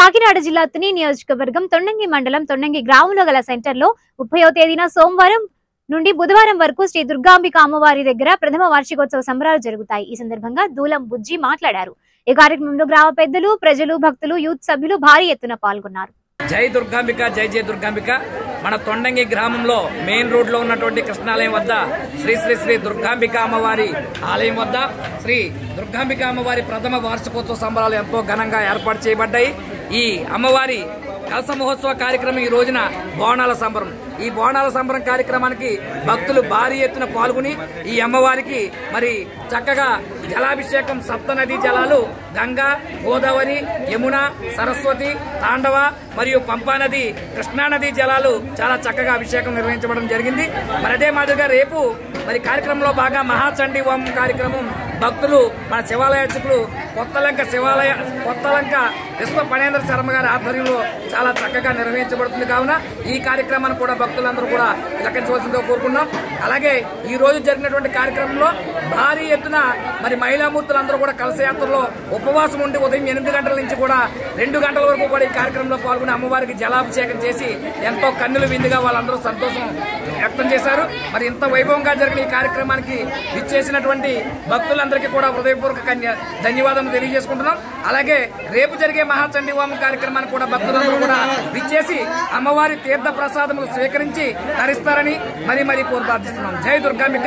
కాకినాడ జిల్లా తుని నియోజకవర్గం తొండంగి మండలం తొండంగి గ్రామంలో గల సెంటర్లో ముప్పయో తేదీన సోమవారం నుండి బుధవారం వరకు శ్రీ దుర్గాంబిక అమ్మవారి దగ్గర ప్రథమ వార్షికోత్సవ సంబరాలు జరుగుతాయి ఈ సందర్భంగా దూలం బుజ్జి మాట్లాడారు ఈ కార్యక్రమంలో గ్రామ పెద్దలు ప్రజలు భక్తులు యూత్ సభ్యులు భారీ ఎత్తున పాల్గొన్నారు జై దుర్గాంబిక జై జై దుర్గాంబిక మన తొండంగి గ్రామంలో మెయిన్ రోడ్ లో ఉన్నటువంటి కృష్ణాలయం వద్ద శ్రీ శ్రీ శ్రీ దుర్గాంబిక అమ్మవారి ఆలయం వద్ద శ్రీ దుర్గాంబిక అమ్మవారి ప్రథమ వార్షికోత్సవ సంబరాలు ఎంతో ఘనంగా ఏర్పాటు చేయబడ్డాయి ఈ అమ్మవారి కలస మహోత్సవ కార్యక్రమం ఈ రోజున బోనాల సంబరం ఈ బోనాల సంబరం కార్యక్రమానికి భక్తులు భారీ ఎత్తున పాల్గొని ఈ అమ్మవారికి మరి చక్కగా జలాభిషేకం సప్త నదీ జలాలు గంగా గోదావరి యమున సరస్వతి తాండవ మరియు పంపా నది కృష్ణా నది జలాలు చాలా చక్కగా అభిషేకం నిర్వహించబడడం జరిగింది మరి అదే మాదిరిగా రేపు మరి కార్యక్రమంలో బాగా మహాచండీ హోమం కార్యక్రమం భక్తులు మన శివాలయ అర్చకులు కొత్తలంక శివాలయ కొత్తలంక విశ్వ పణేంద్ర శర్మ గారి ఆధ్వర్యంలో చాలా చక్కగా నిర్వహించబడుతుంది కావున ఈ కార్యక్రమాన్ని కూడా భక్తులందరూ కూడా తిలకించవలసిందిగా కోరుకున్నాం అలాగే ఈ రోజు జరిగినటువంటి కార్యక్రమంలో భారీ ఎత్తున మరి మహిళామూర్తులందరూ కూడా కలశయాత్రలో ఉపవాసం ఉండి ఉదయం ఎనిమిది గంటల నుంచి కూడా రెండు గంటల వరకు కూడా ఈ కార్యక్రమంలో పాల్గొని అమ్మవారికి జలాభిషేకం చేసి ఎంతో కన్నుల విందుగా వాళ్ళందరూ సంతోషం వ్యక్తం చేశారు మరి ఇంత వైభవంగా జరిగిన ఈ కార్యక్రమానికి విచ్చేసినటువంటి భక్తులందరికీ కూడా హృదయపూర్వక కన్య- ధన్యవాదాలు తెలియజేసుకుంటున్నాం అలాగే రేపు జరిగే మహాచండీ హోమం కార్యక్రమానికి కూడా భక్తులందరూ కూడా విచ్చేసి అమ్మవారి తీర్థ ప్రసాదములు స్వీకరించి తరిస్తారని మరి మరి కోరు ప్రార్థిస్తున్నాం జై దుర్గా